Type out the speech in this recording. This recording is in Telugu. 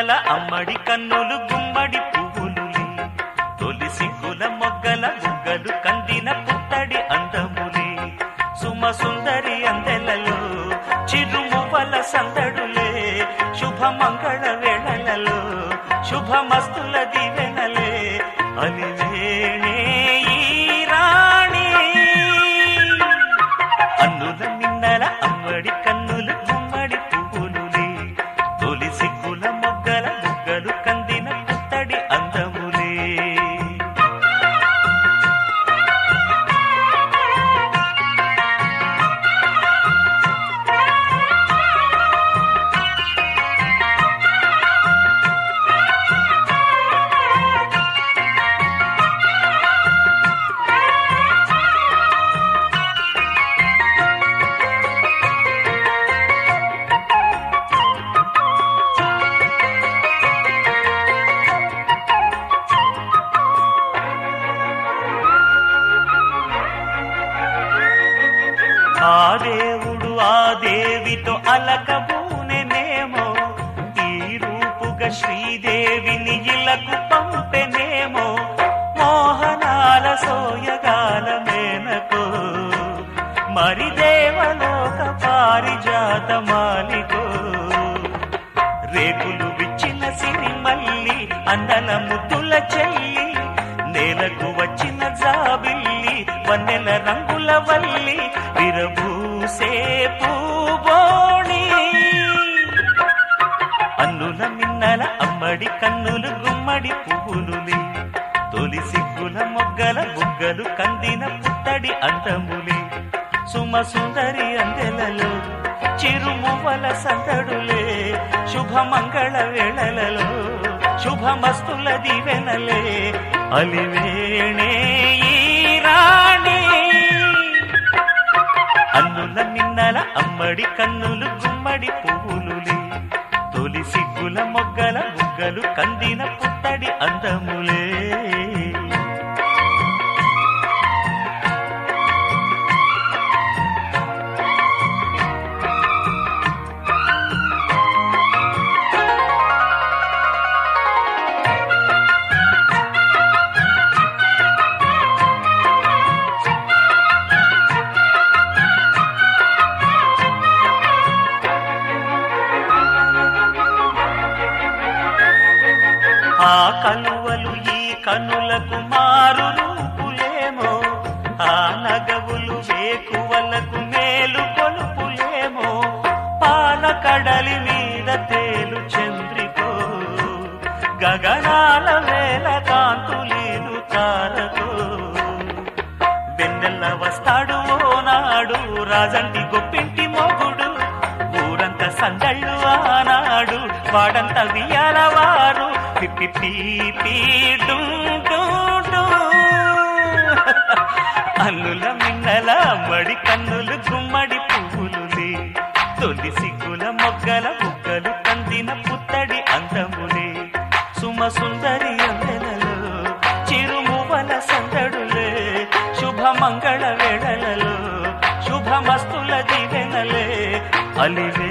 మిన్నల అమ్మడి కన్నులు గుమ్మడి పువ్వులులే తొలి సిగ్గుల మొగ్గల బుగ్గలు కందిన పుత్తడి అందములే సుమ సుందరి అందెలలో చిరుమువ్వల సందడులే శుభ మంగళ వేళలలో శుభమస్తుల దివెనలే అలివేణే ఈ రాణి అన్నుల మిన్నల అమ్మడి కన్నులు గుమ్మడి పువ్వులులే తొలి సిగ్గుల మొగ్గల బుగ్గలు కందిన పుత్తడి అందములే ఆ దేవుడు ఆ దేవితో అలకబూనెనేమో ఈ రూపుగా శ్రీదేవిని ఇలకు పంపెనేమో మోహనాల సోయగాల మేనకో మరి దేవలోక పారిజాత మాలికో రేకులు విచ్చిన సిరి మల్లి అందల ముద్దుల చెల్లి నేలకు వచ్చిన జాబిల్లి వన్నెల రంగుల వల్లి విరబూసే పూబోణి అన్నుల మిన్నల అమ్మడి కన్నులు గుమ్మడి పువ్వులులే తొలి సిగ్గుల మొగ్గల బుగ్గలు కందిన పుత్తడి అందములే సుమ సుందరి అందెలలో చిరుమువ్వల సందడులే శుభమంగళ వేళలలో శుభమస్తుల దివెనలే అలివేణే ఈ రాణి అన్నుల మిన్నల అమ్మడి కన్నులు గుమ్మడి పువ్వులులే తొలి సిగ్గుల మొగ్గల బుగ్గలు కందిన పుత్తడి అందములే ఆ కలువలు ఈ కనులకు మారు రూపులేమో ఆ నగవులు వేకువలకు మేలు కొలుపులేమో పాల కడలి మీద తేలు చంద్రికో గగనాల వేల కాంతులీలు తారకో వెన్నెల్ల వస్తాడు ఓ నాడు రాజంటి గొప్పింటి మొగుడు ఊరంత సందళ్ళు ఆనాడు వాడంత వియాల వారు పిప్పి పీ పీ డుం డుం డుం. అల్లుల మిన్నల మడి కన్నులు గుమ్మడి పువ్వులులే తొలి సిగ్గుల మొగ్గల బుగ్గలు కందిన పుత్తడి అందములే సుమ సుందరి అందెలలో చిరుమువల సందడులే శుభమంగళ వేళలలో శుభమస్తుల దీవెనలే అలివే